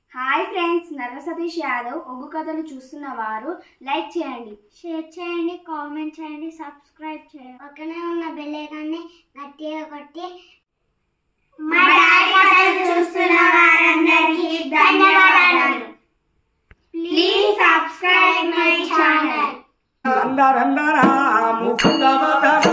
Hi friends Narra Satish Yadav ఒగ్గు కథలు చూస్తున్న వారు లైక్ చేయండి షేర్ చేయండి కామెంట్ చేయండి సబ్స్క్రైబ్ చేయండి పక్కనే ఉన్న బెల్ ఐకాన్ని గట్టిగా కొట్టి మా డాడీ చూస్తున్న వారందరికీ ధన్యవాదాలు ప్లీజ్ సబ్స్క్రైబ్ మై ఛానల్ అందరందరా ముకుందవదరా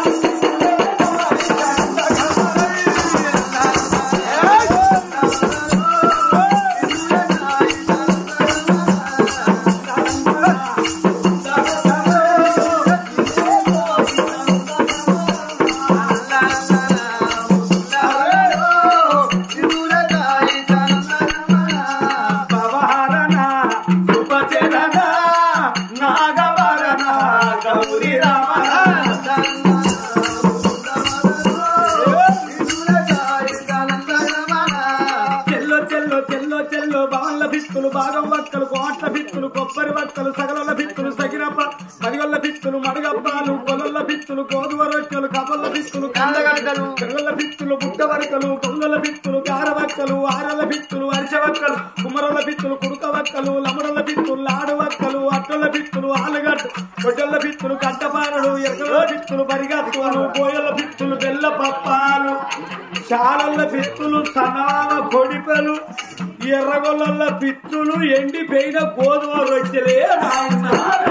భవహరణ సుభచరణ నాగవరణ గౌరీ చెల్లో చెల్లో చెల్లో చెల్లో బాళ్ళ భిత్తులు బాగం వక్కలు కోట్ల భిత్తులు కొబ్బరి వక్కలు సగల భిత్తులు సగిరప్ప మడిగొల్ల భిత్తులు మడగప్పాలు కొలల్ల భిత్తులు గోధుమ రొట్టెలు కబల్ల భిత్తులు కందగడ్డలు చెరువుల భిత్తులు బుట్టవరకలు కొంగల భిత్తులు గారవక్కలు ఆరల భిత్తులు అరిసవక్కలు కుమరల భిత్తులు కుడుక వక్కలు లమడల భిత్తులు లాడు వక్కలు అట్టల భిత్తులు ఆలుగడ్డ గొడ్డల భిత్తులు కంటపారలు ఎరకల భిత్తులు బరిగత్తులు కోయల భిత్తులు బెల్ల పప్పాలు చాలల్ల భిత్తులు సనాల కొడిపెలు ఎర్రగొల్ల భిత్తులు ఎండిపోయిన గోధుమ రొట్టెలే నాయనా.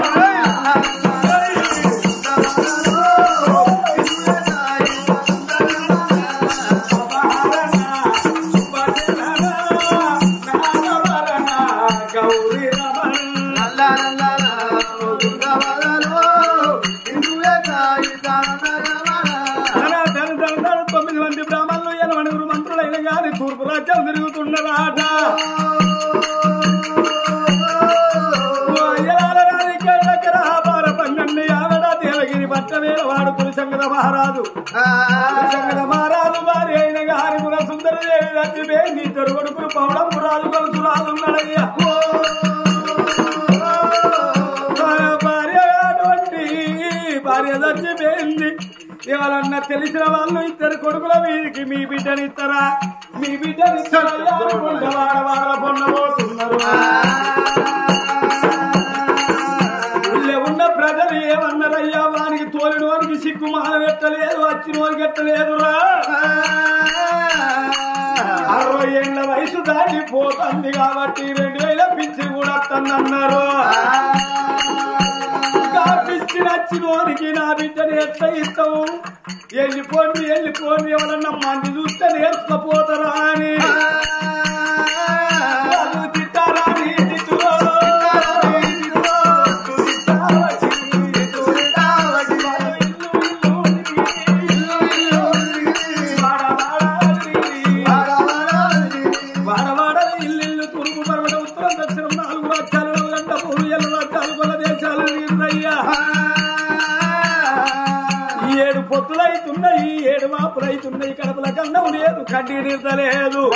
గౌరీ రమణ ధన ధన ధన ధన తొమ్మిది మంది బ్రాహ్మణులు ఎనమణుగురు మంత్రులైన గాని తూర్పు రాజ్యం తిరుగుతున్నరాట ఓ అయ్యలాల రాణికి దగ్గర ఆపార పన్నెండు ఆవిడ దేవగిరి పట్ట వేల వాడు పురుషంగద మహారాజు పురుషంగద మహారాజు వారి అయిన గారి పుర సుందర దేవి రచ్చిపే నీ ఇద్దరు కొడుకులు పవడం పురాజు కొలుసు రాజున్నాడయ్యా భార్య అటువంటి భార్య చచ్చిపోయింది ఎవరన్నా తెలిసిన వాళ్ళు ఇద్దరు కొడుకుల మీదికి మీ బిడ్డనిస్తారా మీ బిడ్డనిస్తారా వాడవాడ పొందబోతున్నారు ఊళ్ళో ఉన్న ప్రజలు ఏమన్నారయ్యా వానికి తోలిన వానికి సిగ్గు మానవెట్టలేదు వచ్చిన వానికి ఎట్టలేదురా అరవై ఏళ్ళ వయసు దాటిపోతుంది కాబట్టి రెండు వేల పిచ్చి కూడా వస్తుందన్నారు పిచ్చి నచ్చినోనికి నా బిడ్డని ఎట్లా ఇస్తావు వెళ్ళిపోండి వెళ్ళిపోండి ఎవరన్నా మంది చూస్తే నేర్చుకపోతారా అని వాళ్ళు తిట్టారా అని తిట్టులో. వాడవాడ ఇల్లు తూర్పు పర్వత ఉత్తరం దక్షిణం నాలుగు రాజ్యాలు నల్లంట పూరు ఎల్లు రాజ్యాలు గొల్ల దేశాలు నీరున్నయ్యా ఈ ఏడు పొత్తులైతున్నాయి ఈ ఏడు మాపులైతున్నాయి కడపల గండం లేదు కడ్డీ నిద్రలేదు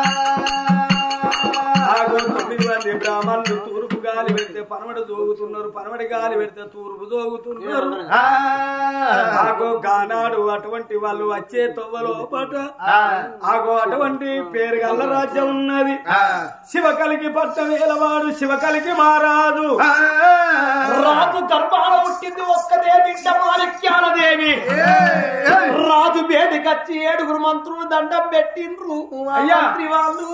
ఆగో తొమ్మిది మంది బ్రాహ్మణులు తూర్పు గాలి పెడితే పనమడి జోగుతున్నారు పనమడి గాలి పెడితే తూర్పు జోగుతున్నారు ఆగో గానాడు అటువంటి వాళ్ళు వచ్చే తొవ్వలోపట ఆగో అటువంటి పేరు గల్ల రాజ్యం ఉన్నది శివకలికి పట్ట వేలవాడు శివకలికి మారాదు రాజు గర్భాల పుట్టింది ఒక్కదే బిడ్డ మాణిక్యాల దేవి రాజు వేదికచ్చి ఏడుగురు మంత్రులు దండం పెట్టిండ్రు అయ్యా వాళ్ళు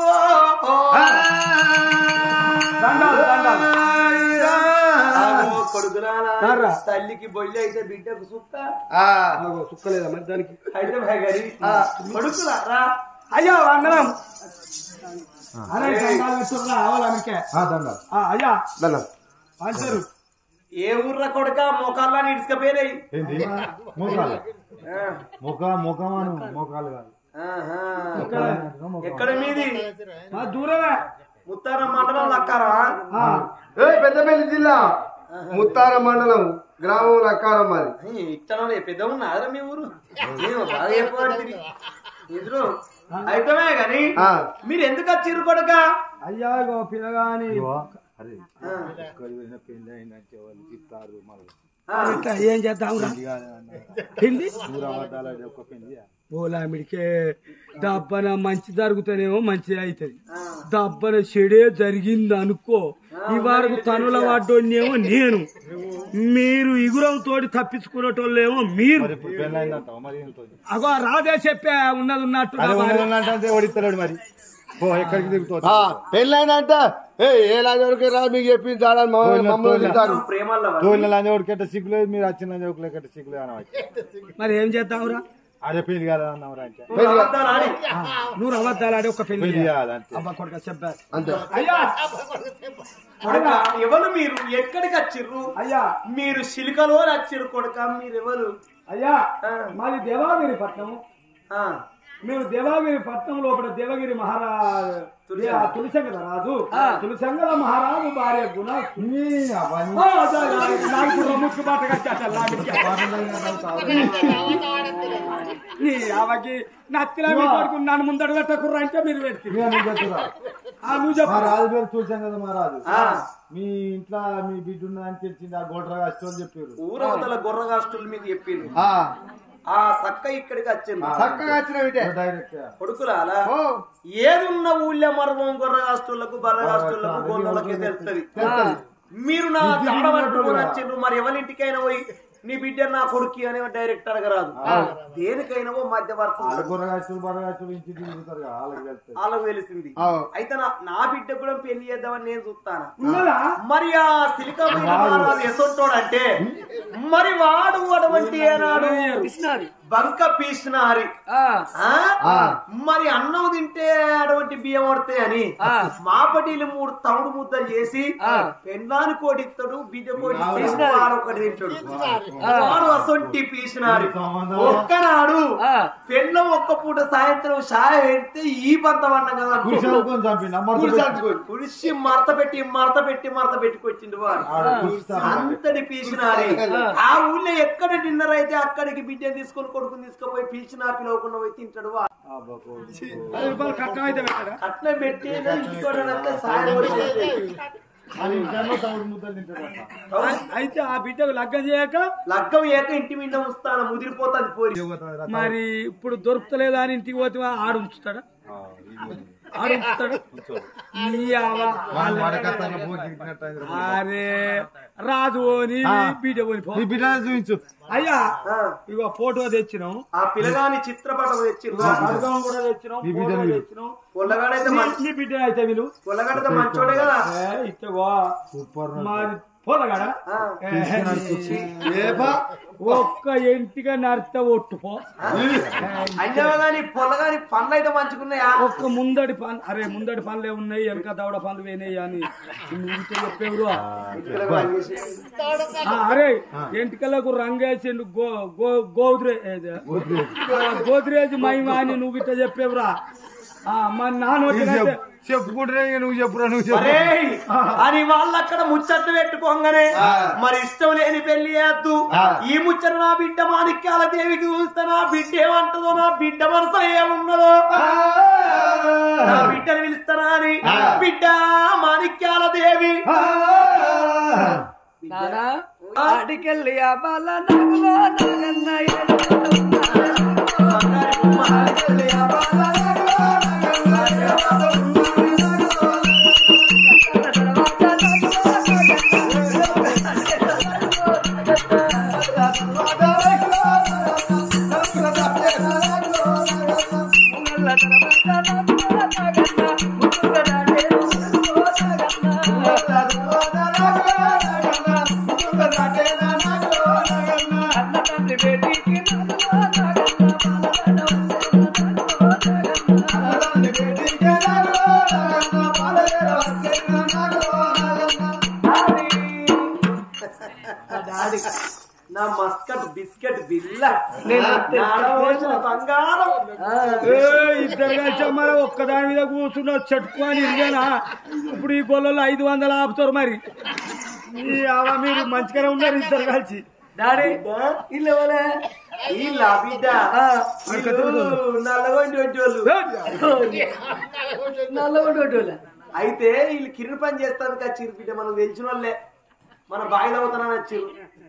కొడుకురాలా తల్లికి బొల్లి అయితే బిడ్డకు సుక్క సుక్కలేదా మరి దానికి అయితే భయగరి కొడుకులారా అయ్యా వందనం అరే దండాలు పెట్టుర్రా, ఆవాలనికే. ఆ, అయ్యా దండం పంచరు ఏ ఊర్ర కొడుక మోకాళ్ళ ఇడుచుకపోయినాయి ఏంటి మోకాలు ముఖ ముఖమాను మోకాలు కాదు ఎక్కడ మీది మా దూరమే ముత్తార మండలం లక్కారా పెద్దపల్లి జిల్లా ముత్తార మండలం గ్రామం లక్కారం మాది ఇట్టనే పెద్ద ఉన్నారా మీ ఊరు నేను బాగా చెప్పబడి ఎదురు అయితమే గాని ఆ. మీరు ఎందుకు వచ్చిర్రు కొడుక అయ్యా ఇగో పిల్లగాని అరే పెళ్లి అయిందంటే వాళ్ళు చెప్తారు మళ్ళీ ఇట్లా ఏం చేద్దాం రా హిందీ దూర అబద్ధాలు ఒక పెళ్లి ఓలామిడికే దబ్బన మంచి జరుగుతానేమో మంచి అవుతుంది దబ్బన చెడే జరిగింది అనుకో ఈ వరకు తనుల వాడోనేమో నేను మీరు ఇగురం తోటి తప్పించుకునేటోళ్ళేమో మీరు మరి ఇప్పుడు పెళ్ళి అయిందంటావా మరి ఏంటో? అగో రాదే చెప్పా ఉన్నది ఉన్నట్టు అదే ఉన్నదంటే ఓడిస్తలేడు మరి పో ఎక్కడికి దిగుతావు పెళ్ళైనంట ఏ ఏ లాజవరికి రా మీకు చెప్పింది చాలని మమ్మల్ని తింటారు తోలిన లంజ ఓడికెట్ట సిగ్గులేదు మీరు వచ్చిన లంజ ఓడికెట్ట సిగ్గులేదు అనవచ్చు మరి ఏం చేద్దాంరా అదే పెళ్లి కాదు అన్నవరా అంటే నువ్వు అబద్ధాలు ఆడి ఒక పెళ్లి పెళ్లి కాదంతే అబ్బా కొడుక చెప్పా అంతే అయ్యా కొడుక ఎవరు మీరు ఎక్కడికి వచ్చిర్రు అయ్యా మీరు సిలికలో వచ్చిర్రు కొడుక మీరు ఎవరు అయ్యా మాది దేవాగిరి పట్నం ఆ, మేము దేవాగిరి పట్నం లోపల దేవగిరి మహారాజు తులసంగద రాజు తులసంగద మహారాజు భార్య గుణ నాకు ఇప్పుడు ముక్కు బాట నీ ఆమెకి నత్తిలా మీ కొడుకు నన్ను ముందడు పెట్టకుర్రా అంటే మీరు పెడితే నేను చెప్తున్నా. ఆ నువ్వు మా చెప్పు రాజు పేరు చూసాం కదా మా రాజు ఆ, మీ ఇంట్లో మీ బిడ్డ ఉన్నదని తెలిసింది ఆ గోడ్రా కష్టం చెప్పారు ఊరవతల గొర్రగాస్తులు మీకు చెప్పిండ్రు ఆ, ఆ సక్క ఇక్కడికి వచ్చింది చక్కగా వచ్చిన విటే డైరెక్ట్ కొడుకులాలా ఓ ఏదున్న ఊళ్ళో మర్మం గొర్రగాస్తులకు బర్రగాస్తులకు గొర్రెలకి తెలుస్తుంది మీరు నా చాడ పట్టుకొని వచ్చిండ్రు మరి ఎవరింటికైనా పోయి నీ బిడ్డ నా కొడుకు అనే డైరెక్ట్ అడగరాదు దేనికైనా ఓ మధ్యవర్తి గొర్రగాస్తులు బర్రగాస్తులు ఇంటి తిరుగుతారు కదా వాళ్ళకి వెళ్తారు వాళ్ళకు తెలిసింది ఆ. అయితే నా నా బిడ్డ కూడా పెళ్లి చేద్దామని నేను చూస్తాను ఉన్నదా మరి ఆ సిలికామైన మహారాజు ఎసొంటోడంటే మరి వాడు అటువంటి ఏనాడు బంక పీసినారి ఆ? మరి అన్నం తింటే అటువంటి బియ్యం పడతాయి అని మాపటీలు మూడు తవుడు ముద్దలు చేసి పెన్నాను కోడిస్తాడు బిడ్డ కోడిస్తాడు వాడు ఒకటి తింటాడు వాడు అసొంటి పీసినారి ఒక్కనాడు పెన్నం ఒక్క పూట సాయంత్రం షాయ పెడితే ఈ పంత పడ్డం కదా కుర్చీలకొని చంపిండు అమ్మడు పులిసి మరత పెట్టి మరత పెట్టి మరత పెట్టుకొచ్చిండు వాడు అంతటి పీసినారి ఆ ఊళ్ళో ఎక్కడ డిన్నర్ అయితే అక్కడికి బిడ్డ తీసుకొని కొడుకుని తీసుకుపోయి పీచినా పిలవకుండా పోయి తింటాడు వాడు పది రూపాయలు కట్నం అయితే పెట్టాడా అట్లా పెట్టి ఇంటికోవడానికి సాయం కూడా చేసేది. అది ఇంట్లో తవుడు ముద్దలు తింటాడు అయితే ఆ బిడ్డకు లగ్గం చేయక లగ్గం ఏక ఇంటి మీద ఉంచుతాను ముదిరిపోతుంది పోరి మరి ఇప్పుడు దొరుకుతలేదా అని ఇంటికి పోతే ఆడు ఉంచుతాడా ఆడు ఉంచుతాడా నీ అవ్వ. అరే రాజు ఓని బిడ్డ పోని పో. నీ బిడ్డ చూపించు అయ్యా ఆ, ఇగో ఫోటో తెచ్చినాం ఆ పిల్లగాని చిత్రపటం తెచ్చిండ్రు అర్థం కూడా తెచ్చినాం నీ ఫోటో బిడ్డని తెచ్చినాం పొల్లగాడైతే మంచి నీ బిడ్డ అయితే వీళ్ళు పొల్లగాడైతే మంచోడే కదా ఇచ్చవా సూపర్ మాది పోలగాడ ఆ. ఏపా ఒక్క ఇంటిగా నడితే ఒట్టుపో అయ్యావా గాని పొల్లగాని పనులు అయితే మంచుకున్నాయా ఒక్క ముందడి పనులు అరే ముందడి పనులే ఉన్నాయి వెనక దవడ పనులు పోయినాయి అని నువ్వు చెప్పేవురు అరే ఎంటికలకు రంగేసిండు గో గో గోద్రే ఏది? గోద్రేజ్ మహిమ అని నువ్వు ఇట్లా చెప్పేవురా ఆ, మరి నాన్న చెప్పుకుంటే నువ్వు చెప్పురా నువ్వు చెప్పు అరే అని వాళ్ళు అక్కడ ముచ్చట్లు పెట్టుకోగానే మరి ఇష్టం లేని పెళ్లి చేద్దు ఈ ముచ్చట నా బిడ్డ మాణిక్యాల దేవికి చూస్తే నా బిడ్డ ఏమంటదో నా బిడ్డ మనసు ఏమున్నదో నా బిడ్డని పిలుస్తానా అని బిడ్డ మాణిక్యాల దేవి ఆడికెళ్ళి ఆ బాల నగలో నగన్న నా మస్కట్ బిస్కెట్ బిల్ల నా ఆడవాళ్ళ బంగారం ఇద్దరు కలిసి మరి ఒక్కదాని మీద కూర్చున్న చెట్టుకొని ఇరిగానా ఇప్పుడు ఈ గొల్లలో ఐదు వందలు ఆపుతారు మరి ఈ ఆవ మీరు మంచిగానే ఉన్నారు ఇద్దరు కలిసి డాడీ ఇల్లు ఎవరే వీళ్ళ బిడ్డ వీళ్ళు నల్లగొండి వచ్చేవాళ్ళు అయితే వీళ్ళు కిరణ్ పని చేస్తాను కదా చిరు బిడ్డ మనం తెలిసిన వాళ్ళే మన బాయిలో అవుతానని వచ్చి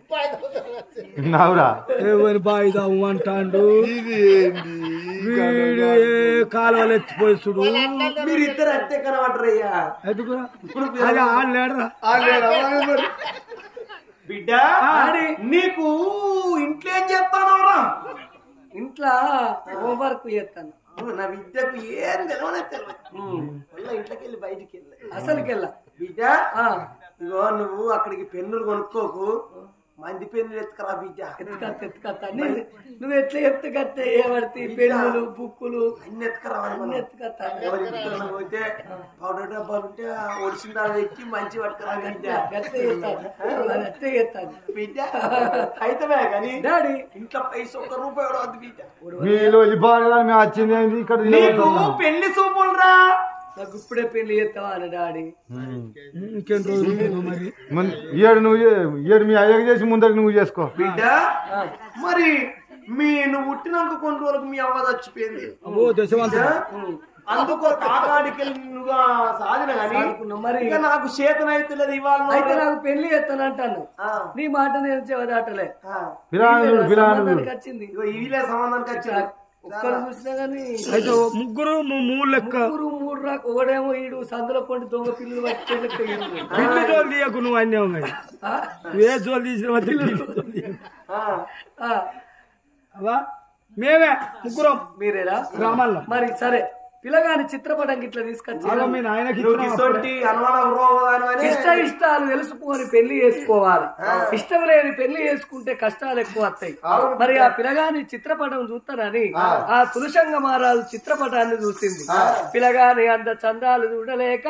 నావురా ఎవరి బాయి దావు అంటాడు ఇది ఏంది వీడు ఏ కాలువలు ఎత్తిపోయి చూడు మీరు ఇద్దరు అంతే కనబడరయ్యా ఎందుకురా అది ఆడలేడరా ఆ లేరా? అలాగే మరి. బిడ్డ నీకు ఇంట్లో ఏం చేస్తానవరా ఇంట్లో హోంవర్క్ చేస్తాను నా విద్యకు ఏం తెలియనే తెలియదు మళ్ళీ ఇంట్లోకి వెళ్ళి బయటికి వెళ్ళి అసలుకెళ్ళా బిడ్డ ఇగో నువ్వు అక్కడికి పెన్నులు కొనుక్కోకు మంది పెన్నులు ఎత్తుకరా బిడ్డ ఎత్తుకత్త ఎత్తుకత్త అన్ని నువ్వు ఎట్లా చెప్తే కత్తే ఏమడితే పెన్నులు బుక్కులు అన్ని ఎత్తుకరావాలి అన్ని మనం. ఎత్తుకత్త ఎవరి ఇంటికన్నా పోతే పౌడర్ డబ్బాలు ఉంటే ఒడిసిన దాని ఎక్కి మంచి పట్టుకురా బిడ్డ గట్టే చేస్తాను అది అట్టే చేస్తాను బిడ్డ అయితమే కానీ డాడీ ఇంట్లో పైసా ఒక్క రూపాయి కూడా వద్దు బిడ్డ వీళ్ళు వెళ్ళిపోవాలి కానీ మేము వచ్చింది ఏంది ఇక్కడ నీకు పెళ్లి చూపులు రా నాకు ఇప్పుడే పెళ్లి చేస్తావా అని డాడీ ఇంకెన్ని రోజులు ఉంటుందో మరి మన- ఏడు నువ్వు చే- ఏడు మీ అయ్యకి చేసి ముందరికి నువ్వు చేసుకో బిడ్డ మరి మీ నువ్వు పుట్టినందుకు కొన్ని రోజులకు మీ అవ్వ చచ్చిపోయింది ఓ దశవంత అందుకో కాకాడికి నువ్వుగా సాధన కానీ అనుకున్నాం మరి ఇక నాకు చేతన అవుతలేదు ఇవాళ అయితే నాకు పెళ్లి చేస్తాను అంటాను ఆ, నీ మాట నేను చెవదాటలే ఆ. పిలాను చూడు పిలాను చూడు సంబంధానికి వచ్చింది ఇగో ఇవిలే సంబంధానికి వచ్చింది ఒక్కరు చూసినా గానీ అయితే ఓ ముగ్గురు ము- మూడు లెక్క ముగ్గురు మూడు రాక ఒకడేమో ఈడు సందులో పండి దొంగ పిల్లలు పట్టి లెక్క ఈడు. పిల్లి జోలు తీయకు నువ్వు అన్నీ ఉన్నాయి ఆ? నువ్వు ఏ జోలు తీసిన మధ్య పిల్లి జోలు తీయకు. ఆ, ఆ, అవా మేమే ముగ్గురం మీరేనా గ్రామాల్లో మరి సరే పిల్లగాని చిత్రపటం ఇట్లా తీసుకొచ్చి అలా మీ నాయనకి నువ్వు ఇచ్చినాం కిసొట్టి అనుమానం రోగదాని అని ఇష్ట ఇష్టాలు తెలుసుకొని పెళ్లి చేసుకోవాలి ఇష్టం లేని పెళ్లి చేసుకుంటే కష్టాలు ఎక్కువ వస్తాయి మరి ఆ పిల్లగాని చిత్రపటం చూస్తానని ఆ తులసంగ మహారాజు చిత్రపటాన్ని చూసింది పిల్లగాని అంత చందాలు చూడలేక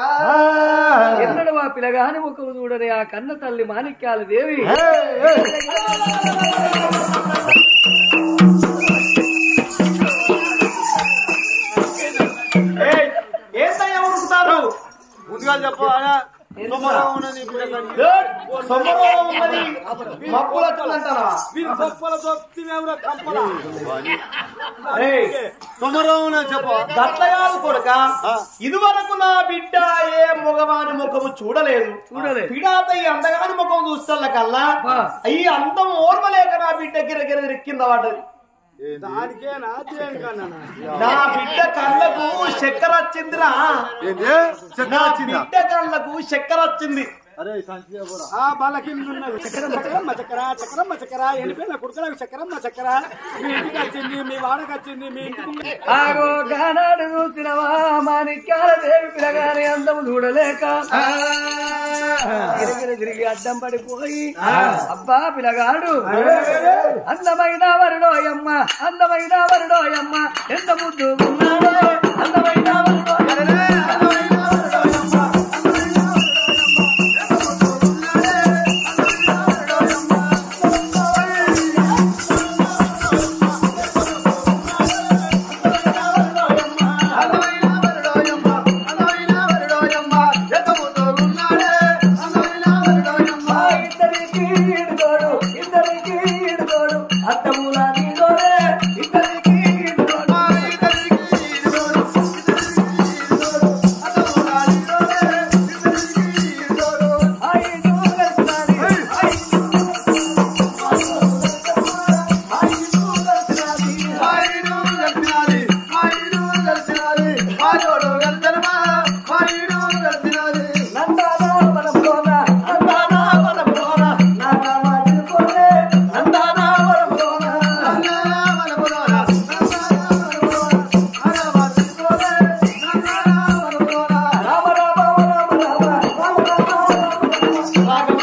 ఎన్నడూ ఆ పిల్లగాని ముఖం చూడని ఆ కన్న తల్లి మాణిక్యాల దేవి ఏయ్, ఏంటయ్యా ఉరుకుతారు ముందుగా చెప్పు ఆయన సోమవారం ఉన్నది నీ పిల్లగానికి. సొమ్మరోగం మరి మప్పుల అంటారా వీరు గొప్పల దొప్పినెవరో కంపల సోమవారం ఉన్నది చెప్పు గట్ల కాదు కొడుక ఇదివరకు నా బిడ్డ ఏ మగవాని ముఖము చూడలేదు చూడలేదు. పిడాత ఈ అందగాని ముఖం చూస్తల్ల కల్లా ఆ. ఈ అందం ఓర్వలేక నా బిడ్డ గిరగిర రిక్కింద వాడు దానికేనా దేనికన్నా నా బిడ్డ కళ్ళకు చక్కెర వచ్చిందిరా ఏంది చెక్క నా వచ్చిందా బిడ్డ కళ్ళకు చక్కెర వచ్చింది అరే సంచి కూడా ఆ బాలకి ఉన్నది చక్కెరమ్మ చక్కెరమ్మ చక్కెర చక్కెరమ్మ చక్కెర ఎండిపోయిన కుడుకలకు చక్కెరమ్మ చక్కెర మీ ఇంటికి వచ్చింది మీ వాడకి వచ్చింది మీ ఇంటికి ఉంది. ఆగో గానాడు చూసినవా మాణిక్యాల దేవి పిల్లగాని అందం చూడలేక గిరిగిర తిరిగి అడ్డం పడిపోయి అబ్బా పిల్లగాడు అందమైన వరుడోయమ్మ అందమైన వరుడోయమ్మ ఎంత ముద్దు ఉన్నాడో అందమైన వరుడోయమ్మ అందమైన వరుడోయమ్మ ఆ ఇద్దరికి ఈడుకోడు ఇద్దరికి ఈడుకోడు అత్తముల నీడోరే ఇద్దరికి ఈడుకోడు ఐదు కలిసినాది ఐదు నందానా వరంలోన నందానా వరంలోన నానా తిరుకోలే నందానా వరంలోన రామ రామ రామ రామ రామ రామ రామ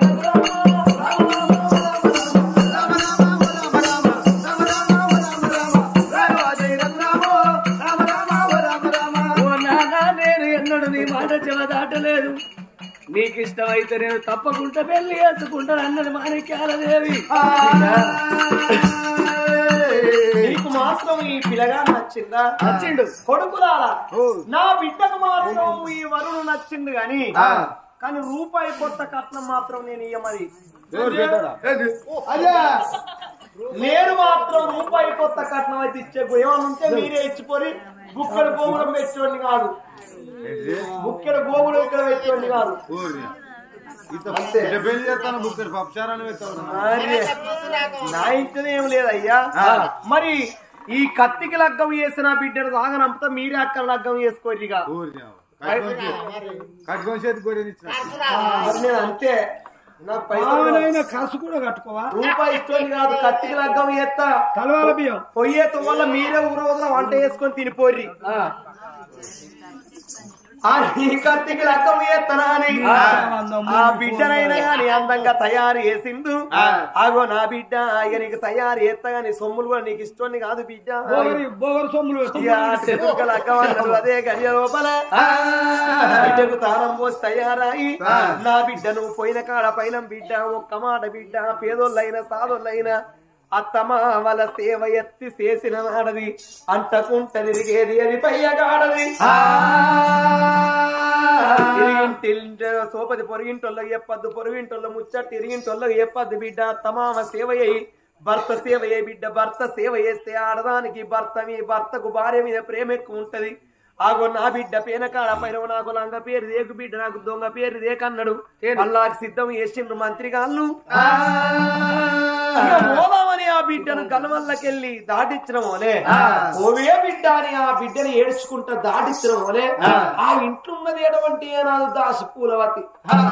ఓ నాన్న నేను ఎన్నడు నీ మాట చెవదాటలేదు నీకు ఇష్టమైతే నేను తప్పకుండా పెళ్లి చేసుకుంటాను అన్నది మాణిక్యాలదేవి నీకు మాత్రం ఈ పిల్లగా నచ్చిందా వచ్చిండు కొడుకులారా నా బిడ్డకు మాత్రం ఈ వరుడు నచ్చింది గాని కానీ రూపాయి కొత్త కట్నం మాత్రం నేను ఇయ్యమది అదే నేను మాత్రం రూపాయి కొత్త కట్నం అయితే ఇచ్చే ఏమన్నా ఉంటే మీరే ఇచ్చిపోయి బుక్కడ గోగులం పెట్టేవాడిని కాదు బుక్కెడ గోగులు ఇక్కడ పెట్టేవాడిని కాదు పెళ్లి చేస్తాను బుక్కడు పప్పుచారాన్ని పెడతాను అరే, నా ఇంట్లోనే ఏం లేదయ్యా మరి ఈ కత్తికి లగ్గం చేసిన బిడ్డను సాగనంపుతా మీరే అక్కడ లగ్గం చేసుకోరిగా కట్టుకొని చేతి గొర్రెని ఇచ్చిన మరి నేను అంతే నాకు పైసలు ఆమెనైనా కసు కూడా కట్టుకోవా రూపాయి ఇష్టం కాదు కత్తికి లగ్గం చేస్తా కలవాల బియ్యం పొయ్యేత వల్ల మీరే ఊరు వదల వంట చేసుకొని తినిపోర్రి ఆ ఈ కత్తికి లగ్గం చేస్తానా అని ఆ బిడ్డనైనా గాని అందంగా తయారు చేసిండు ఆగో నా బిడ్డ ఇక నీకు తయారు చేస్తా గాని సొమ్ములు కూడా నీకు ఇష్టం కాదు బిడ్డ బోగరి బోగరు సొమ్ములు ఇక చెతుక లగ్గం అన్నారు అదే గడియ లోపల బిడ్డకు తాళం పోసి తయారాయి నా బిడ్డ నువ్వు పోయిన కాడ పైన బిడ్డ ఒక్క మాట బిడ్డ పేదోళ్ళైన సాదోళ్ళైన అత్తమా వాళ్ళ సేవ ఎత్తి చేసిన నాడది అంటకుంట తిరిగేది అది పయ్యగాడది ఇరిగింటి సోపది పొరిగింటోళ్ళకి చెప్పద్దు పొరిగింటోళ్ళ ముచ్చట్టు ఇరిగింటోళ్ళకి చెప్పద్దు బిడ్డ అత్తమామ సేవ చేయి భర్త సేవ చేయి బిడ్డ భర్త సేవ చేస్తే ఆడదానికి భర్త మీ భర్తకు భార్య మీద ప్రేమ ఎక్కువ ఉంటది ఆగో నా బిడ్డ పేనకాడ పైన నాకు లంగ పేరు రేకు బిడ్డ నాకు దొంగ పేరు రేకన్నాడు అల్లాకి సిద్ధం చేసిండ్రు మంత్రి గాళ్ళు ఇక పోదామని ఆ బిడ్డను కలవల్లకెళ్ళి దాటించడం వలే ఓవే బిడ్డ అని ఆ బిడ్డని ఏడ్చుకుంటా దాటించడం వలే ఆ ఇంట్లో ఉన్నది ఎటువంటి నాదు దాసి పూలవతి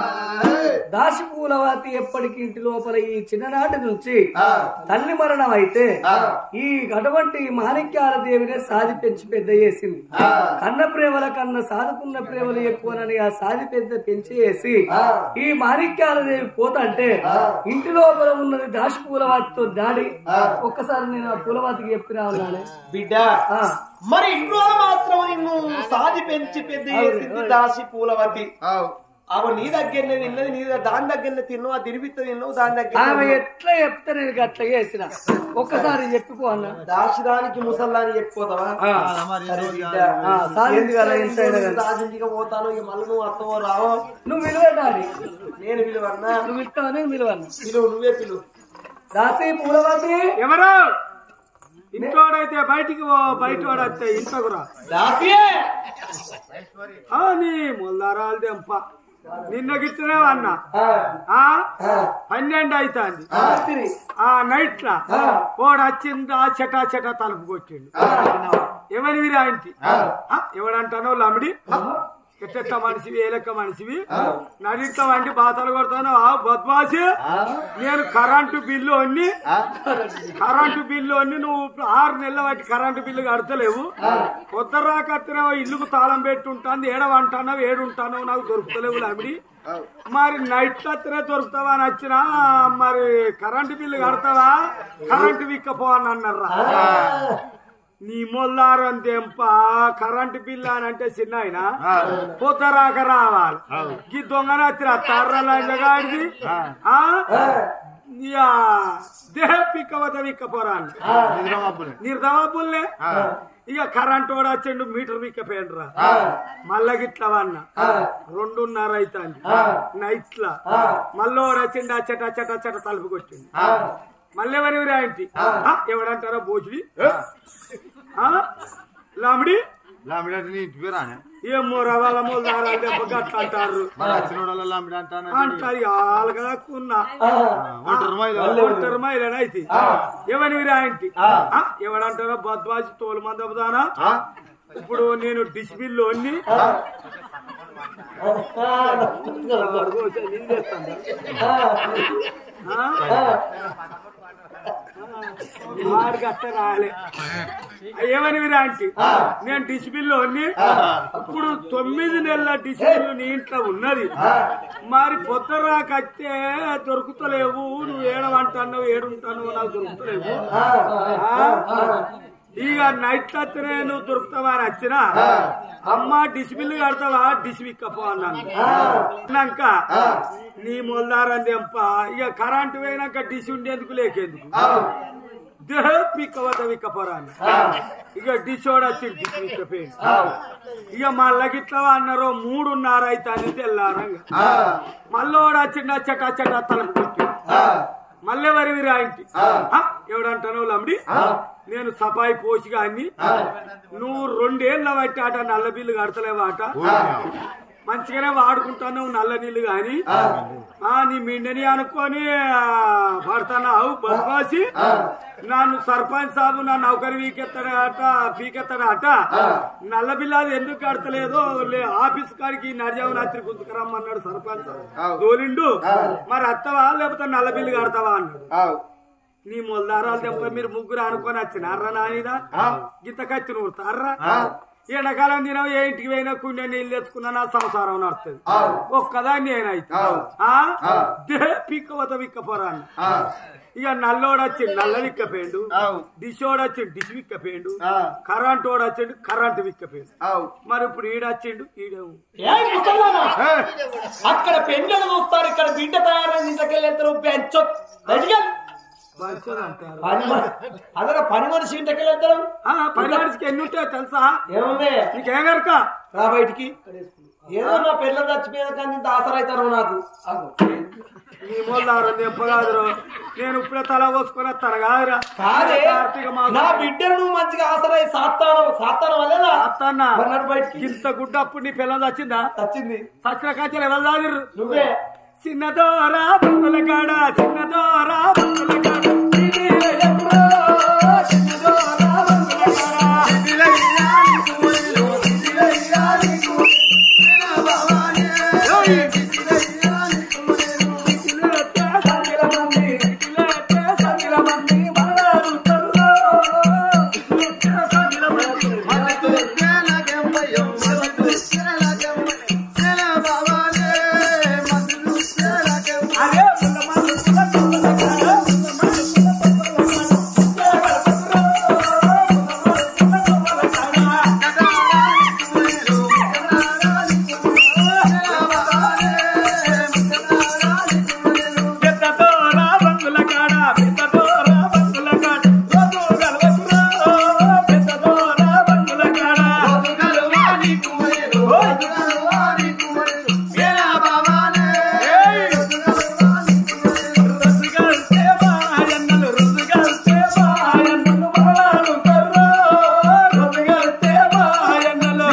దాసి పూలవాతి ఎప్పటికీ ఇంటి లోపల ఈ చిన్ననాటి నుంచి తల్లి మరణం అయితే ఈ అటువంటి మాణిక్యాల దేవినే సాది పెంచి పెద్ద చేసింది కన్న ప్రేమల కన్నా సాదుకున్న ప్రేమలు ఎక్కువనని ఆ సాది పెద్ద పెంచి చేసి ఈ మాణిక్యాల దేవి పోతంటే ఇంటి లోపల ఉన్నది దాసి పూలవాతితో దాడి ఒక్కసారి నేను ఆ పూలవాతికి చెప్పి రావాలి బిడ్డ మరి ఇంట్లో మాత్రం నిన్ను సాది పెంచి పెద్ద చేసింది దాసి పూలవతి అవ నీ దగ్గరనే తిన్నది నీ దగ్గర- దాని దగ్గరనే తిన్నావు అది తిరిగితే తిన్నావు దాని ఆమె దగ్గర ఎట్లా చెప్తే నేను అట్లా చేసిన ఒక్కసారి చెప్పిపో అన్న దాసిదానికి ముసల్లాని చెప్పిపోతావా సరే బిడ్డ. ఆ, సాధింది కదా ఎంత అయినా ఏంటి కానీ. సాధించిగా పోతాను ఇక మళ్ళీ నువ్వు అత్తవో రావో నువ్వు విలువడాలి నేను పిలువన్నా నువ్వు ఇస్తావని విలువను పిలువు నువ్వే పిలువు దాసి పూలవాతి ఎవరు ఇంట్లోడైతే బయటికి పో బయట వాడైతే ఇంట్లోకి రా దాసియే ఆ, నీ ముల్దారాలు దెంప నిన్న గిట్లనే అన్నా ఆ పన్నెండు అవుతుంది రాత్రి ఆ నైట్ లా వాడు వచ్చింది ఆ చెటా చెటా తలుపు కొట్టిండు ఎవరి విరాయింటి ఎవడంటానో లమిడి ఎట్ట మనిషివి ఏ లెక్క మనిషివి నడిట్ల వంటి బాతలు కొడతాను ఆ బద్మాసి నేను కరెంటు బిల్లు అన్ని కరెంటు బిల్లు అన్ని నువ్వు ఆరు నెలల వాటి కరెంటు బిల్లు కడతలేవు కొత్త రాకత్తినావు ఇల్లుకు తాళం పెట్టి ఉంటాను ఏడవంటానో ఏడుంటానో నాకు దొరుకుతలేవు లామిడి మరి నైట్ అత్తనే దొరుకుతావా అని వచ్చినా మరి కరెంటు బిల్లు కడతావా కరెంటు విక్కపో అని అన్నారా నీ మొల్లారు అంతేంప కరెంటు బిల్లు అని అంటే చిన్న ఆయన పొత్తరాక రావాలి ఈ దొంగన వచ్చిన తర్రలంజగాడిది ఆ ఇక దేహ పిక్కవత విక్కపోరాను నిర్దవాబుల్నే ఇక కరెంట్ కూడా వచ్చిండు మీటర్ విక్కపోయిండ్రా మళ్ళా గిట్ల వన్న రెండున్నర అవుతుంది నైట్ లా మళ్ళీ వాడు వచ్చిండు అచ్చట అచ్చట అచ్చట తలుపు కొట్టిండు మళ్ళీ ఎవరి రాయింటి ఎవడంటారా బోచుడి ఆ? లామిడి లాంబిడంటే నీ ఇంటి పేరా ఏమో రవాల మొదలు దెబ్బ గట్ల అంటారు మరి వచ్చిన వాళ్ళ లాంబిడ అంటాను అంటారు ఆలగాకున్నా ఒంటరి మహిళ. ఒంటరి మహిళనైతే ఎవరి రాయింటి ఎవడంటారో బద్వాసి తోలు మంది అవుతానా ఇప్పుడు నేను డిస్బిల్ అన్ని గట్ట రాలే ఏమని ఆంటీ నేను డిస్బిల్ అన్ని ఇప్పుడు తొమ్మిది నెలల డిస్బిల్ నీ ఇంట్లో ఉన్నది మరి పొద్దురాకత్తే దొరుకుతలేవు నువ్వు ఏడవంటావు ఏడుంటాను నాకు దొరుకుతలేవు ఆ? ఇక నైట్ అత్తనే నువ్వు దొరుకుతావా అని వచ్చినా అమ్మ డిస్బిల్ కడతావా డిస్బిక్కపో అన్నాను అన్నాక నీ మొల్దారని తెంప ఇక కరెంటు పోయినాక డిసి ఉండేందుకు లేకేందుకు దేహ పిక్కవత విక్కపోరాని ఇక డిసోడ్ వచ్చి డిసి విక్కపోయింది ఇక మళ్ళా గిట్లా అన్నారు మూడున్నర అయితే తెల్లారంగా మళ్ళీ వచ్చిండ చటా చటా తలకు కొట్టి మళ్ళీ వరి రాయింటి ఎవడంటాను లమ్డి నేను సఫాయి పోసిగా అన్ని నువ్వు రెండేళ్ల బట్టి ఆట నల్ల బిల్లు కడతలేవా ఆట మంచిగానే వాడుకుంటాను నల్ల నీళ్లు గాని ఆ నీ మిండని అనుకొని ఆ, పడుతున్నావు బద్మాసి నన్ను సర్పంచ్ సాబు నా నౌకరి వీకెత్తాడట పీకెత్తాడట నల్ల బిల్లాది ఎందుకు కడతలేదో లే- ఆఫీస్ కాడికి నడిజావు రాత్రి గుంతుకురమ్మన్నాడు సర్పంచ్ తోలిండు మరి అత్తవా లేకపోతే నల్ల బిల్లు కడతావా అన్నాడు నీ మొలదారాలు దెబ్బ మీరు ముగ్గురు అనుకొని వచ్చినారా నానిదా గింత కత్తి నూరుతారా ఎండాకాలం దినం ఏ ఇంటికి పోయినా కుండ నీళ్ళు తెచ్చుకున్నా నా సంసారం నడుస్తుంది ఒక్కదాన్ని నేనైతే ఆ? దే పిక్కవత విక్కపోరా అన్న ఇక నల్లోడు వచ్చిండు నల్ల విక్కపోయిండు డిషోడు వచ్చిండు డిష్ విక్కపోయిండు కరెంట్ వాడు వచ్చిండు కరెంట్ విక్కపోయిండు మరి ఇప్పుడు ఈడొచ్చిండు ఈడే ఏయ్ ముసల్దానా? అక్కడ పెండ్లను చూస్తారు ఇక్కడ బిడ్డ తయారైన ఇంట్లోకి వెళ్తారు బెంచో బయటికి మంచిది అంటారు అదన పని మనిషి ఇంటికి వెళ్తారు ఆ, పని మనిషికి ఎన్ని ఉంటాయో తెలుసా ఏముంది నీకేం కనుక రా బయటికి ఏదో నా పిల్ల చచ్చిపోయేది కానీ ఇంత ఆసర అవుతారు నాకు నీ మొల్లారం తెంపగాదురు నేను ఇప్పుడే తల పోసుకొని వస్తాను కాదురా కాదే కార్తీక మాసం నా బిడ్డను నువ్వు మంచిగా ఆసరై సాత్తాను సాత్తాను వల్లేనా అత్తన్న మరి నడు బయటికి ఇంత గుడ్డ అప్పుడు నీ పిల్లలు వచ్చిందా వచ్చింది సచిన కాచలు ఎవరు దాదిరు నువ్వే చిన్నదోరా బంగుల కాడ చిన్నదోరా బంగుల కాడ పెద్దదోరా బంగుల కాడ పెద్దదోరా బంగుల కాడ రోజు గలవకురా పెద్దదోరా బంగుల కాడ రుజుగల్తే మాయన్నలు రుజుగల్తే మాయన్నలు మరలాలు కర్రా రుజుగల్తే మాయన్నలు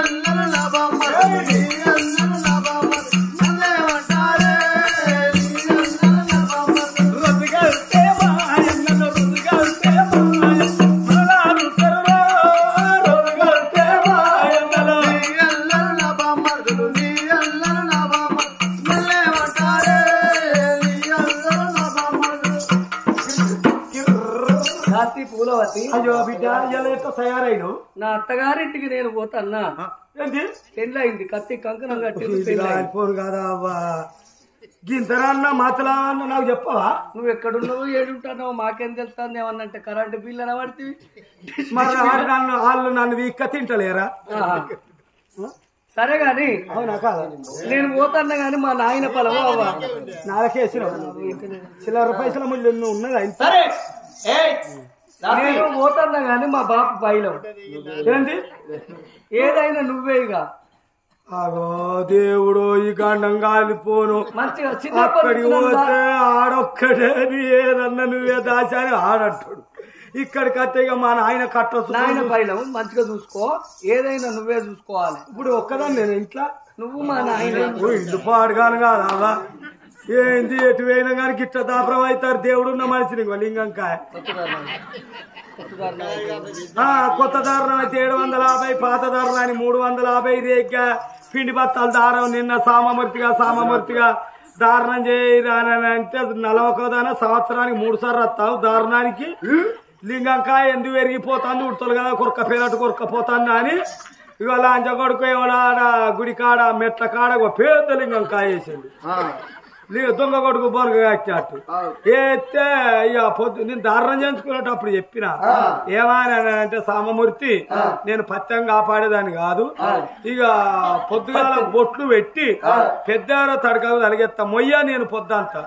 రుజుగల్తే మాయన్నలు రుజుగల్తే మాయన్నలు మరలాలు కర్రా రుజుగల్తే మాయన్నలు రాత్రి పూలవతి అయ్యో బిడ్డ ఇలా ఎట్లా తయారైను నా అత్తగారింటికి నేను పోతాన్నా ఏంటి పెళ్ళి అయింది కత్తి కంకణం కట్టింది పెళ్ళి అయింది. అయిపోరు కదా అవ్వా గింతరాన్న మాతలా అన్న నాకు చెప్పవా నువ్వు ఎక్కడున్నావు ఏడుంటున్నావు మాకేం తెలుస్తుంది ఏమన్నంటే కరెంటు బిల్లు అనబడితే మరి వాళ్ళు నన్ను వాళ్ళు నన్ను వీక్క తింటలేరా సరే గాని అవునా కాదా నేను పోతాన్నా గాని మా నాయన పొలము అవ్వ నాలుకేసిన చిల్లర పైసల ముళ్ళు ఎన్నో ఉన్నదా ఇంత సరే ఏయ్ నేను పోతాన్నా గాని మా బాపు పైలం ఏంటి ఏదైనా నువ్వే ఇక అగో దేవుడు ఈ గండం కాలిపోను మంచిగా చిన్నప్పటి అక్కడికి నుంచి నన్ను పోతే ఆడొక్కడే నీ ఏదన్నా నువ్వే దాచాని ఆడంటాడు ఇక్కడికి వస్తే ఇక మా నాయన కట్ట నాయన పైలం మంచిగా చూసుకో ఏదైనా నువ్వే చూసుకోవాలి ఇప్పుడు ఒక్కదాన్ని నేను ఇంట్లో నువ్వు మా నాయన ఓ ఇల్లు పాడుగాను కాదా ఏంది ఎటు పోయినా కానీ గిట్ట దాపరం అవుతారు దేవుడు ఉన్న మనిషిని ఇంకో లింగంకాయ ఆ, కొత్త దారుణం అయితే ఏడు వందల యాభై పాత దారుణాన్ని మూడు వందల యాభై రేగ్గ పిండి బత్తాల దారం నిన్న సామమూర్తిగా సామమూర్తిగా దారుణం చేయరాని అంటే నలవకోదాన సంవత్సరానికి మూడు సార్లు వస్తావు దారుణానికి లింగంకాయ ఎందుకు పెరిగిపోతుంది ఉడతలు కదా కురక పేరట్టు కురకపోతాను అని ఇవాళ అంజ కొడుకు ఎవడాడ గుడి కాడ మెట్ల కాడ ఒక పెద్ద లింగంకాయ వేసిండు లి- దొంగ కొడుకు బొనగ కట్టినట్టు ఏస్తే ఇక పొద్దు నేను దారుణం చేయించుకునేటప్పుడు చెప్పిన ఏమని అంటే సామమూర్తి నేను పత్యం కాపాడేదాన్ని కాదు ఇక పొద్దుగాల బొట్లు పెట్టి పెద్ద తడకలు తలిగెత్తా మొయ్య నేను పొద్దంతా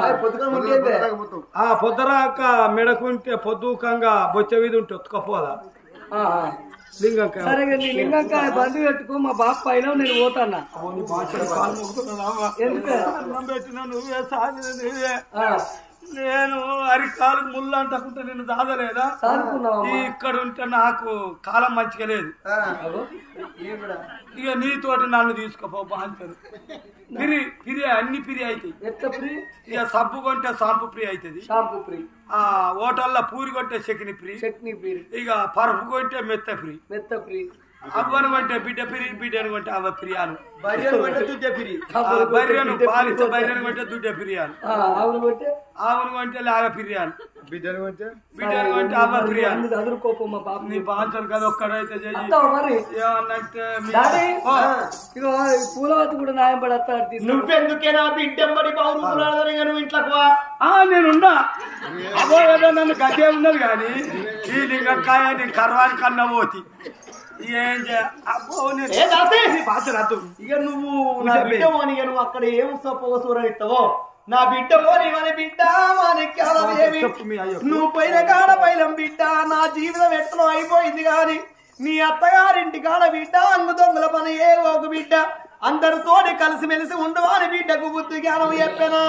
ఆ పొద్దురాక మెడకుంటే పొద్దుకంగా బొచ్చ వీధి ఉంటే ఒత్తుకపోదా ఆ, ఆ. లింగంకాయ సరే ఇక నీ లింగంకాయ బండి పెట్టుకో మా బాపు పైన నేను పోతాన్నా ఎందుకు అన్నం పెట్టిన నువ్వే సాగిన నువ్వే ఆ, నేను అరికాలు ముళ్ళు అంటకుంటే నిన్ను దాదలేదా సాదుకున్నావమ్మా ఈ ఇక్కడ ఉంటే నాకు కాలం మంచిగా లేదు అగో, ఇక నీతోటి నన్ను తీసుకోపో బాంచరు పిరి పిరి అన్ని పిరి అవుతాయి ఎట్ల ఫ్రీ ఇక సబ్బు కొంటే సాంపు ఫ్రీ అవుతుంది షాంపూ ఫ్రీ ఆ హోటల్లో పూరి కొంటే చకిని ఫ్రీ చట్నీ ఫ్రీ ఇక పరుపు కొంటే మెత్త ఫ్రీ మెత్త ఫ్రీ అవ్వను కొంటే బిడ్డ ఫ్రీ బిడ్డను కొంటే అవ్వ ఫ్రీ అను భార్యను కొంటే దుడ్డే పిరి ఆ బర్రెను పాలిచ్చే బర్రెను కొంటే దుడ్డ ఫ్రీ అను ఆ, ఆవును కొట్టే ఆవును కొంటే లాగ ఫ్రీ అను బిడ్డను కొంటే బిడ్డను కొంటే అవ్వ ఫ్రీ అను అన్ని చదువుకోపో మా పాప నీ బాంచలు కదా ఒక్కడైతే చేయి అత్తావా మరి ఏమన్నంటే మీ- డాడీ ఓ, ఇగో ఈ పూలవతి కూడా న్యాయం పడి అత్తాడు తీసుకు నువ్వెందుకే నా బిడ్డెంబడి బావులు నువ్వు ఇంట్లోకి వా ఆ నేనున్నా అబ్బో ఏదో నన్ను గదే ఉన్నది కానీ ఈ లింగకాయ నేను కర్వాని కన్నా పోతి ఏం చే అబ్బో నేను ఏ దాసే? నీ భాష రద్దు ఇక నువ్వు నా బిడ్డ పోని ఇక నువ్వు అక్కడ ఏం సొప్ప సూరనిస్తావో నా బిడ్డ పోని మన బిడ్డ మాణిక్యాలదేవి చెప్పు మీ అయ్యో నువ్వు పోయిన కాడ పైలం బిడ్డ నా జీవితం ఎట్లా అయిపోయింది గాని నీ అత్తగారింటి కాడ బిడ్డ అంగు దొంగల పని ఏ ఒక బిడ్డ అందరితోటి కలిసిమెలిసి ఉండవా అని బిడ్డకు బుద్ధి జ్ఞానం చెప్పనా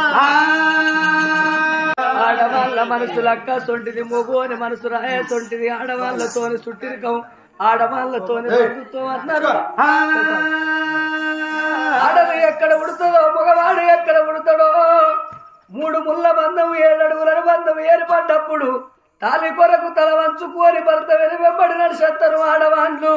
ఆడవాళ్ళ మనసులక్క సొంటిది మొగోని మనసు రాయ సొంటిది ఆడవాళ్ళతోని సుట్టిరికం ఆడవాళ్ళతోని బతుకుతో అన్నారు ఆడది ఎక్కడ ఉడుతుందో మగవాడు ఎక్కడ ఉడతాడో మూడు ముళ్ళ బంధం ఏడడుగుల బంధం ఏర్పడ్డప్పుడు తాలి కొరకు తల వంచుకొని భర్త వెను వెంబడి నడిచేస్తారు ఆడవాళ్ళు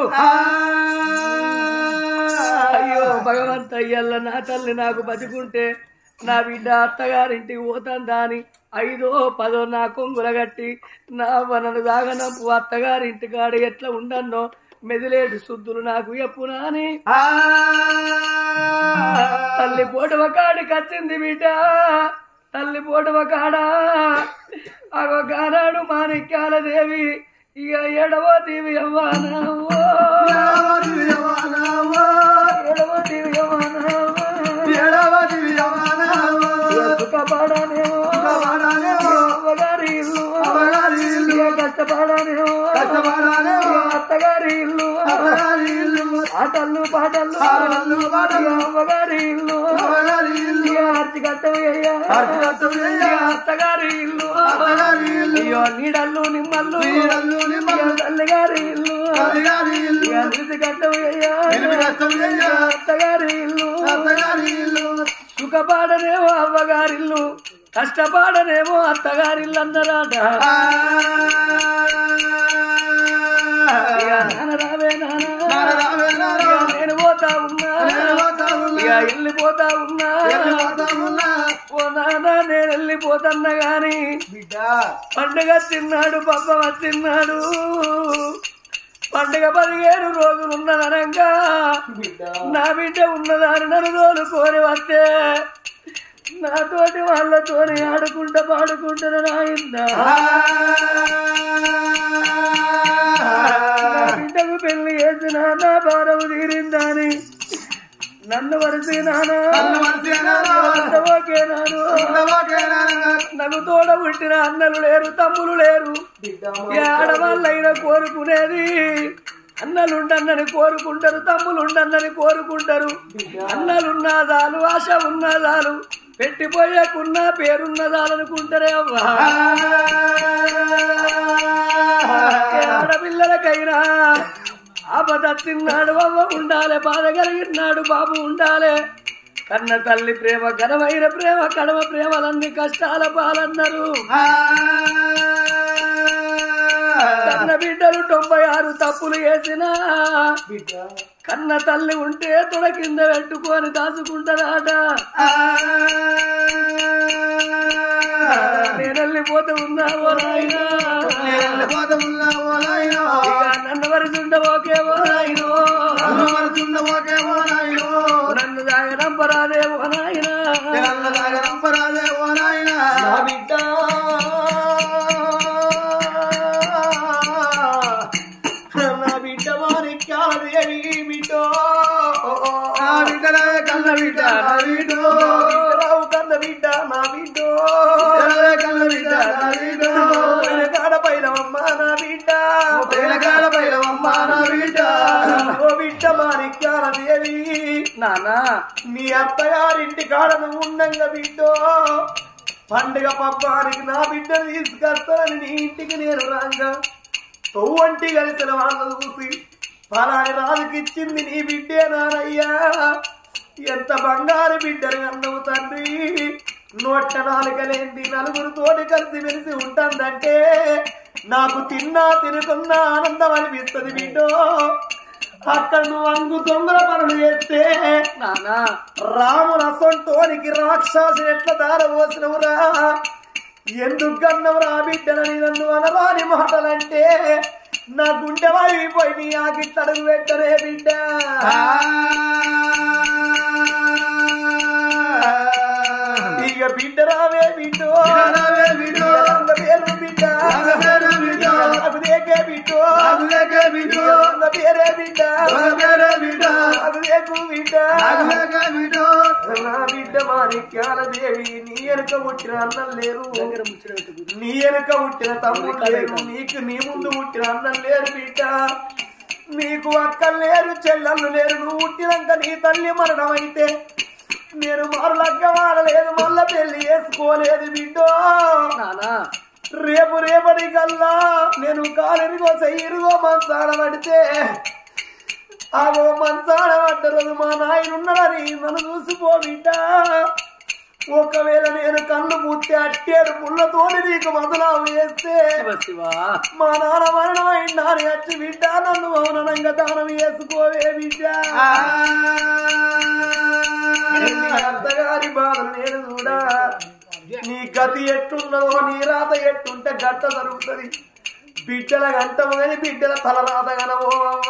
అయ్యో భగవంత అయ్యల్ల నా తల్లి నాకు బతుకుంటే నా బిడ్డ అత్తగారింటికి పోతాందా అని ఐదో పదో నా కొంగుల గట్టి నా వనను దాగనంపు అత్తగారింటి కాడ ఎట్లా ఉండన్నో మెదిలేడు శుద్ధులు నాకు ఎప్పునా అని తల్లి పోటవ కాడికి వచ్చింది బిడ్డ తల్లి పోటవ కాడ అగో గానాడు మాణిక్యాల దేవి ఇక ఎడవ దేవి అవ్వానావో ఎడవ దేవి అవ్వానావో సుఖపడనేమో అవ్వగారి ఇల్లు ఇక కష్టపడనేమో అత్తగారి ఇల్లు ఆటలు పాటలు అవ్వగారి ఇల్లు ఇక ఆర్చి కట్టవయ్యా అత్తగారి ఇల్లు అయ్యో నీడల్లు నిమ్మల్లు ఇక తల్లిగారి ఇల్లు ఇక నిలిచి కట్టవయ్యా అత్తగారి ఇల్లు సుఖపాడనేమో అవ్వగారిల్లు కష్టపాడనేమో అత్తగారిల్లు అన్నరాట ఇక నాన్న రావే నాన్న ఇక నేను పోతా ఉన్నా ఇక వెళ్ళిపోతా ఉన్నా ఓ నాన్న నేను వెళ్ళిపోతున్నా గాని పండుగ వచ్చిన్నాడు పప్ప వచ్చిన్నాడు పండుగ పదిహేను రోజులు ఉన్నదనంగా నా బిడ్డ ఉన్నదాని నన్ను తోలుకొని వస్తే నాతోటి వాళ్ళతోని ఆడుకుంటా పాడుకుంటున్న నాయన నా బిడ్డకు పెళ్లి చేసిన నా భారం తీరిందని నన్ను వరిసి నానా ఓకే నాను నాకు తోడ పుట్టిన అన్నలు లేరు తమ్ములు లేరు ఈ ఆడవాళ్ళైనా కోరుకునేది అన్నలుండన్నని కోరుకుంటారు తమ్ములుండన్నని కోరుకుంటారు అన్నలున్నదాలు ఆశ ఉన్నదాలు పెట్టిపోయేకున్న పేరున్నదాలనుకుంటారే అవ్వా ఏ ఆడపిల్లలకైనా ఆపద తిన్నాడు అవ్వ ఉండాలి బాధ కలిగినాడు బాబు ఉండాలి కన్న తల్లి ప్రేమ ఘనమైన ప్రేమ కడమ ప్రేమలన్నీ కష్టాల పాలన్నారు కన్న బిడ్డలు తొంభై ఆరు తప్పులు వేసినా కన్న తల్లి ఉంటే తొడ కింద పెట్టుకొని దాచుకుంటారాట నేను వెళ్ళిపోతే ఉన్నావో నాయనా ఇక నన్ను వరచుండ ఓకే ఓ నాయనో నన్ను దాగనంపరాదే ఓ నాయనా నా బిడ్డ నా బిడ్డ మాణిక్యాలదేవి బిడ్డ కన్న బిడ్డ నా బిడ్డో. రావు కన్న బిడ్డ నా బిడ్డ కాడ పైలవమ్మ నా బిడ్డ ఓ బిడ్డ మాణిక్యాలదేవి నానా నీ అత్తగారింటి కాడ నువ్వు ఉండంగా బిడ్డో పండుగ పబ్బానికి నా బిడ్డను తీసుకొస్తానని నీ ఇంటికి నేను రాగా తొవ్వంటి కలిసిన వాళ్ళను చూసి పలాని రాజుకిచ్చింది నీ బిడ్డే నానయ్యా ఎంత బంగారు బిడ్డను అన్నవు తండ్రి నోట్ల నాలుకలేంది నలుగురితోటి కలిసి మెలిసి ఉంటుందంటే నాకు తిన్నా తినుకున్నా ఆనందం అనిపిస్తుంది బిడ్డో అక్కడ నువ్వు అంగు దొంగల పనులు చేస్తే నానా రాముని అసొంటోనికి రాక్షసు ఎట్లా దారవోసినవురా ఎందుకు కన్నవురా బిడ్డలని నన్ను అనరాని మాటలంటే నా గుండె వాడిపోయి నీ ఆకిట్టడుగు పెట్టరే బిడ్డ ఇక బిడ్డ రావే బిడ్డో రావే బిడ్డో పేరు బిడ్డ పేరు బిడ్డ అగుదేకే బిడ్డో అగుదేకే బిడ్డో పేరే బిడ్డ పేరే బిడ్డ అగుదేకు బిడ్డ అగుదేకే బిడ్డో నా బిడ్డ మాణిక్యాల దేవి నీ వెనుక పుట్టిన అన్నం లేరు నీ వెనుక పుట్టిన తమ్ముడు లేరు నీకు నీ ముందు పుట్టిన అన్నం లేరు బిడ్డ నీకు అక్కలు లేరు చెల్లెళ్ళు లేరు నువ్వు పుట్టినాక నీ తల్లి మరణం అయితే నేను మరలగ్గ వాడలేదు మళ్ళా పెళ్లి చేసుకోలేదు బిడ్డో నానా రేపు రేపటి కల్లా నేను కాలెరిగో చెయ్యిరుగో మంచాల పడితే ఆగో మంచాల పడ్డ రోజు మా నాయనున్నాడని నన్ను చూసిపో బిడ్డ ఒకవేళ నేను కళ్ళు పూర్తి అట్టేరు పుల్లతోని నీకు మొదలావు వేస్తే శివ శివ మా నాన్న మరణం అయిందని వచ్చి బిడ్డ నన్ను మౌనంగా దానం వేసుకోవే బిడ్డ నీ అత్తగారి బాధలు నేను చూడా నీ గతి ఎట్టున్నదో నీ రాత ఎట్టుంటే గట్ట జరుగుతుంది బిడ్డల గంటము గాని బిడ్డల తల రాత గనవో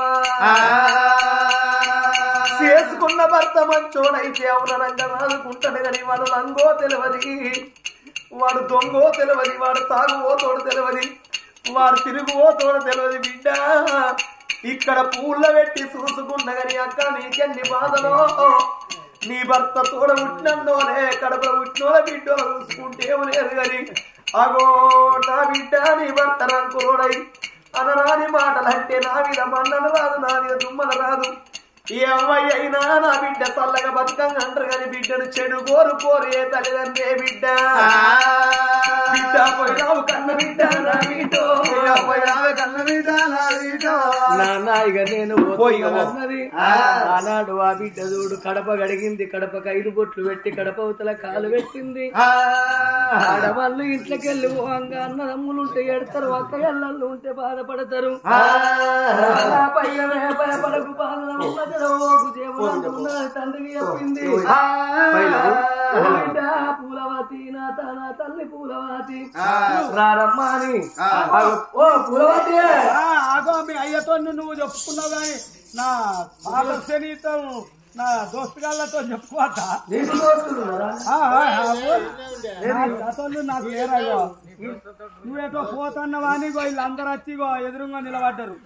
చేసుకున్న భర్త మంచోడైతే అవునరంగా రాదుకుంటాడు గాని వాడు రంగో తెలియదు వాడు దొంగో తెలియదు వాడు తాగువో తోడు తెలియదు వాడు తిరుగువో తోడు తెలియదు బిడ్డ ఇక్కడ పూల పెట్టి చూసుకున్న గాని అక్క నీకెన్ని బాధలో నీ భర్త తోడ పుట్టినోనే కడప పుట్టినోల బిడ్డో చూసుకుంటే లేదు గాని అగో నా బిడ్డ నీ భర్త రంకులోడై అనరాని మాటలంటే నా మీద మన్నన రాదు నా మీద దుమ్మన రాదు ఏ అమ్మాయి అయినా నా బిడ్డ చల్లగా బతుకంగా అంటారు కానీ బిడ్డను చెడు కోరు కోరు ఏ తల్లిదండ్రే బిడ్డ బిడ్డ పోయినావు కన్న బిడ్డ నా బిడ్డ పోయినావు కన్న బిడ్డ నా బిడ్డ నాన్న ఇక నేను పోయి ఇక పో. అన్నది ఆనాడు ఆ బిడ్డ చూడు కడప గడిగింది కడపకి ఐదు బొట్లు పెట్టి కడప అవతల కాలు పెట్టింది ఆడవాళ్ళు ఇంట్లోకి వెళ్ళి పోవంగా అన్నదమ్ములు ఉంటే ఎడతారు అక్క ఎల్లళ్ళు ఉంటే బాధపడతారు నా పయ్యమే భయపడకు బాధ తండ్రికి చెప్పింది ఓ బిడ్డ పూలవతి నా త- నా తల్లి పూలవతి రారమ్మా అని ఓ పూలవతి ఆగో మీ అయ్యతో నువ్వు చెప్పుకున్నావు కానీ నా పాత శనితో నా దోస్తుగాళ్ళతో చెప్పుకోవద్దా నీకు దోస్తులున్నారా? ఆ, ఆ, ఆ, నా గతంలో నాకు ఏరాగో నువ్వేటో పోతున్నావా అని ఇగో వీళ్ళందరూ వచ్చి ఇగో ఎదురుగా నిలబడ్డారు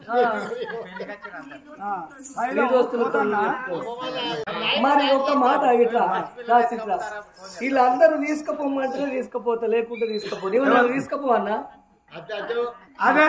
ఆ, పైన నీ దోస్తులతో పోతున్నా. మరి ఒక మాట ఇట్లా రాసిట్లా వీళ్ళందరూ తీసుకుపోమంటే తీసుకుపోతా లేకుంటే తీసుకుపో నువ్వు నన్ను తీసుకుపో అన్నా అదే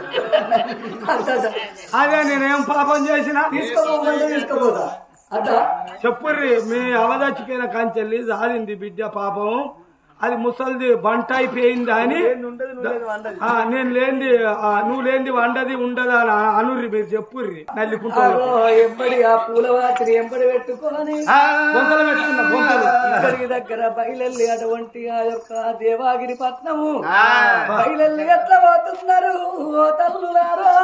అదే నేనేం పాపం చేసిన తీసుకుపోమంటే తీసుకుపోతా అట్లా చెప్పుర్రి మీ అవదచ్చిపోయిన కంచెల్లి జారింది బిడ్డ పాపం అది ముసలిది బంట అయిపోయింది అని ఆ, నేను లేనిది ఆ, నువ్వు లేనిది వండది ఉండదా అని అనుర్రి మీరు చెప్పుర్రి నల్లికుంటారు అగో, ఎంబడి ఆ పూలవాతిని ఎంబడి పెట్టుకొని బొంతలు పెట్టుకున్నా బొంతలు ఇక్కడికి దగ్గర బయలెల్లి అటువంటి ఆ యొక్క దేవాగిరి పట్నము బయలెల్లి ఎట్లా పోతున్నారు ఓ తల్లులారో